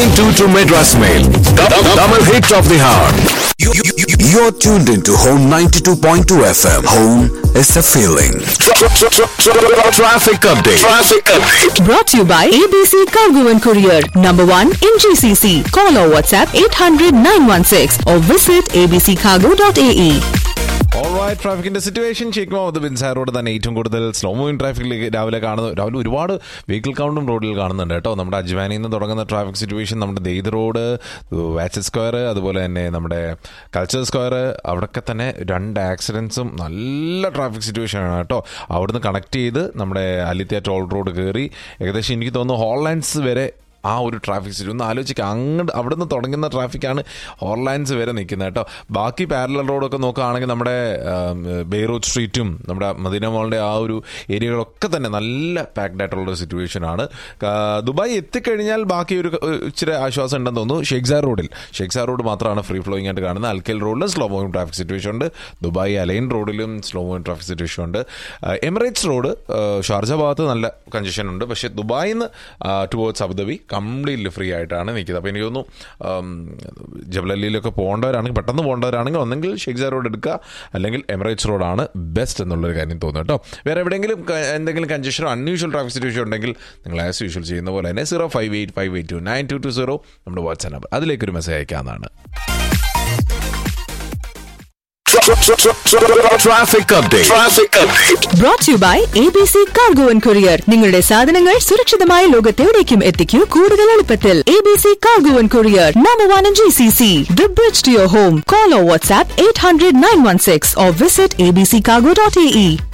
922 Madras Mail. Double hit of the hour. You, you, you, you're tuned into Home 92.2 FM. Home is a feeling. Traffic update. Traffic update. Brought to you by ABC Cargo and Courier, number one in GCC. Call or WhatsApp 800 916 or visit abccargo.ae. Alright ട്രാഫിക്കിന്റെ situation Sheikh Mohammed bin സാറോട് തന്നെ ഏറ്റവും കൂടുതൽ slow moving ട്രാഫിക്കിലേക്ക് രാവിലെ കാണുന്നു രാവിലെ ഒരുപാട് vehicle കൗണ്ടും റോഡിൽ കാണുന്നുണ്ട് കേട്ടോ നമ്മുടെ അജ്മാനിൽ നിന്ന് തുടങ്ങുന്ന ട്രാഫിക് സിറ്റുവേഷൻ നമ്മുടെ ദെയ്ത് റോഡ് വാച്ച് സ്ക്വയർ അതുപോലെ തന്നെ നമ്മുടെ കൾച്ചർ സ്ക്വയർ അവിടെയൊക്കെ തന്നെ രണ്ട് ആക്സിഡൻസും നല്ല ട്രാഫിക് സിറ്റുവേഷൻ ആണ് കേട്ടോ അവിടുന്ന് കണക്ട് ചെയ്ത് നമ്മുടെ അലിത്യ ടോൾ റോഡ് കയറി ഏകദേശം എനിക്ക് തോന്നുന്നു ഹോൾലാൻഡ്സ് വരെ ആ ഒരു ട്രാഫിക് സിറ്റി ഒന്ന് ആലോചിക്കുക അങ്ങോട്ട് അവിടെ നിന്ന് തുടങ്ങുന്ന ട്രാഫിക്കാണ് ഹോർലാൻഡ്സ് വരെ നിൽക്കുന്നത് കേട്ടോ ബാക്കി പാരലൽ റോഡൊക്കെ നോക്കുകയാണെങ്കിൽ നമ്മുടെ ബെയ്റൂത്ത് സ്ട്രീറ്റും നമ്മുടെ മദീന മോളിൻ്റെ ആ ഒരു ഏരിയകളൊക്കെ തന്നെ നല്ല പാക്ഡ് ആയിട്ടുള്ള ഒരു സിറ്റുവേഷൻ ആണ് ആ, ദുബായ് എത്തിക്കഴിഞ്ഞാൽ ബാക്കി ഒരു ഒരു ഇച്ചിരി ആശ്വാസം ഉണ്ടെന്ന് തോന്നുന്നു ഷേഖ്സാർ റോഡിൽ ഷേഖ്സാർ റോഡ് മാത്രമാണ് ഫ്രീ ഫ്ലോയിങ് ആയിട്ട് കാണുന്നത് അൽക്കൽ റോഡിലും സ്ലോ മൂവിംഗ് ട്രാഫിക് സിറ്റുവേഷൻ ഉണ്ട് ദുബായ് അലൈൻ റോഡിലും സ്ലോ മൂവിംഗ് ട്രാഫിക് സിറ്റുവേഷൻ ഉണ്ട് ആ, എമിറേറ്റ്സ് റോഡ് ആ, ഷാർജ ഭാഗത്ത് നല്ല കൺജഷൻ ഉണ്ട് പക്ഷേ ദുബായിൽ നിന്ന് ടുവേർഡ്സ് അബുദാബി കംപ്ലീറ്റ്ലി ഫ്രീ ആയിട്ടാണ് നിൽക്കുന്നത് അപ്പോൾ എനിക്ക് തോന്നുന്നു ആം, ജബലല്ലിയിലൊക്കെ പോകേണ്ടവരാണെങ്കിൽ പെട്ടെന്ന് പോകേണ്ടവരാണെങ്കിൽ ഒന്നെങ്കിൽ ഷെയ്ഖ്സാർ റോഡ് എടുക്കുക അല്ലെങ്കിൽ എമിറേറ്റ്സ് റോഡാണ് ബെസ്റ്റ് എന്നുള്ളൊരു കാര്യം തോന്നുന്നു കേട്ടോ വേറെ എവിടെയെങ്കിലും ക- എന്തെങ്കിലും കൺജഷനോ അൺയൂഷ്വൽ ട്രാഫിക് സിറ്റുവേഷൻ ഉണ്ടെങ്കിൽ നിങ്ങൾ ആസ് യൂഷ്വൽ ചെയ്യുന്ന പോലെ തന്നെ zero five eight five eight two nine two two zero നമ്മുടെ വാട്സ്ആപ്പ് നമ്പർ അതിലേക്കൊരു മെസ്സേജ് അയക്കാവുന്നതാണ് Traffic update. Traffic update. Brought to you by ABC Cargo and Courier. നിങ്ങളുടെ സാധനങ്ങൾ സുരക്ഷിതമായ ലോകത്തെവിടേക്കും എത്തിക്കൂ കൂടുതൽ എളുപ്പത്തിൽ ABC Cargo and Courier, number one in GCC. The bridge to your home. Call or WhatsApp 800 916 or visit abccargo.ae.